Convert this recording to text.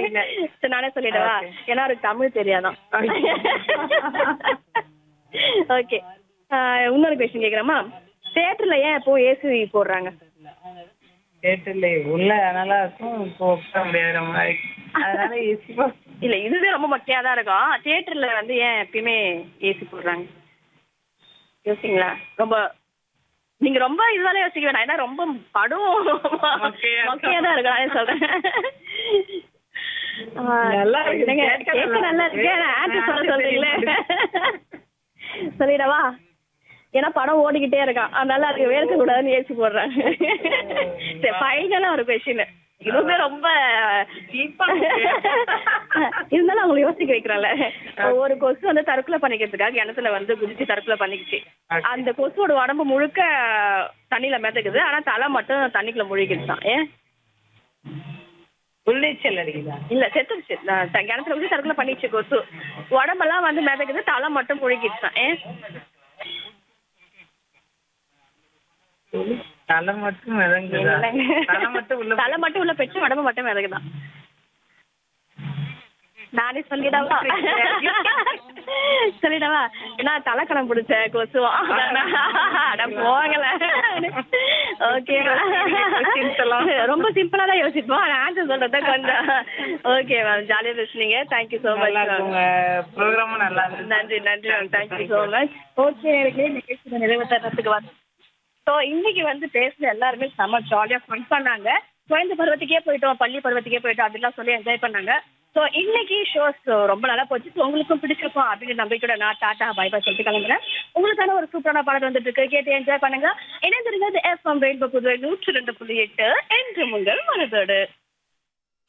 அப்படின்னு சரி நானே சொல்லிடவா Okay. ஏன்னா அவருக்கு தமிழ் தெரியாதான் ஓகே இன்னொரு கொஸ்டின் கேக்குறேமா தியேட்டர்ல ஏன் இப்போ ஏசி போடுறாங்க கேட்டுல உள்ள நல்லா இருக்கும் இப்போ உட்கார முடியாத மாதிரி அதனால ஏசி இல்ல இதுவே ரொம்ப மொக்கையா தான் இருக்கும் தியேட்டர்ல வந்து ஏன் எப்பயுமே ஏசி போடுறாங்க யோசிங்களா ரொம்ப நீங்க ரொம்ப இதுவால யோசிக்க வேணாம் ஏன்னா ரொம்ப படம் மொக்கையா இருக்கும். மொக்கையா தான் இருக்கும் நான் சொல்றேன் ஆ, நல்லா இருக்கு. என்னங்க, கேட்க கேட்க நல்லா இருக்கு நல்லா ஆன்சர் சொல்ல இருக்கு. சொல்றீங்களே சொல்லிடவா ஏன்னா படம் ஓடிக்கிட்டே இருக்கான் அதனால அதுக்கு வேர்க்க கூடாதுன்னு ஏசி போடுறாங்க சரி ஃபைனலா ஒரு கொஸ்டின் இதுவுமே ரொம்ப இருந்தாலும் அவங்களை யோசிக்க வைக்கிறான்ல ஒரு கொசு வந்து தற்கொலை பண்ணிக்கிறதுக்காக கிணத்துல வந்து குதிச்சு தற்கொலை பண்ணிக்கிச்சு Okay. அந்த கொசுவோட உடம்பு முழுக்க தண்ணியில மிதக்குது ஆனா தலை மட்டும் தண்ணிக்குள்ள முழுகிடுச்சான் ஏன் உள்ளீச்சல் அடிக்குதா இல்ல செத்துருச்சு நான் த- கிணத்துல வந்து தற்கொலை பண்ணிச்சு கொசு உடம்பெல்லாம் வந்து மிதக்குது தலை மட்டும் முழுகிடுச்சான் ஏன் தலை மட்டும் மிதங்குதா இல்லைங்க. தலை மட்டும் உள்ள தலை மட்டும் உள்ள பெற்று உடம்பு மட்டும் மிதக்குதான் நானே சொல்லிடவா சொல்லிடவா ஏன்னா தலைக்கணம் பிடிச்ச கொசுவம் அட போகல ஓகே Questions எல்லாம். ரொம்ப சிம்பிளா தான் யோசிப்போம் ஆனா ஆன்சர் சொல்றத கொஞ்சம் ஓகே மேம் ஜாலியா பேசுனீங்க தேங்க்யூ ஸோ நல்லா மச் இருக்கு உங்க ப்ரோக்ராமும் நல்லா இருந்துச்சு நன்றி நன்றி ma'am thank you so much okay எனக்கு நிகழ்ச்சியை நிறைவு தரத்துக்கு வந்து ஸோ இன்னைக்கு வந்து பேசுன எல்லாருமே செம்ம ஜாலியாக ஃபன் பண்ணாங்க குழந்தை பருவத்துக்கே போயிட்டோம் பள்ளி பருவத்துக்கே போயிட்டோம் அப்படிலாம் சொல்லி என்ஜாய் பண்ணாங்க ஸோ இன்னைக்கு ஷோஸ் ரொம்ப நல்லா போச்சு So, உங்களுக்கும் பிடிச்சிருக்கும் அப்படிங்கிற நம்பிக்கையோட நான் டாட்டா பை பை சொல்லிட்டு கிளம்புறேன் உங்களுக்கான ஒரு சூப்பரான பாடல் வந்துட்டு இருக்கு கேட்டு என்ஜாய் பண்ணுங்க இணைந்திருந்தது எஃப்எம் ரெயின்போ புதுவை நூற்றி ரெண்டு புள்ளி எட்டு என்று உங்கள் மனதோடு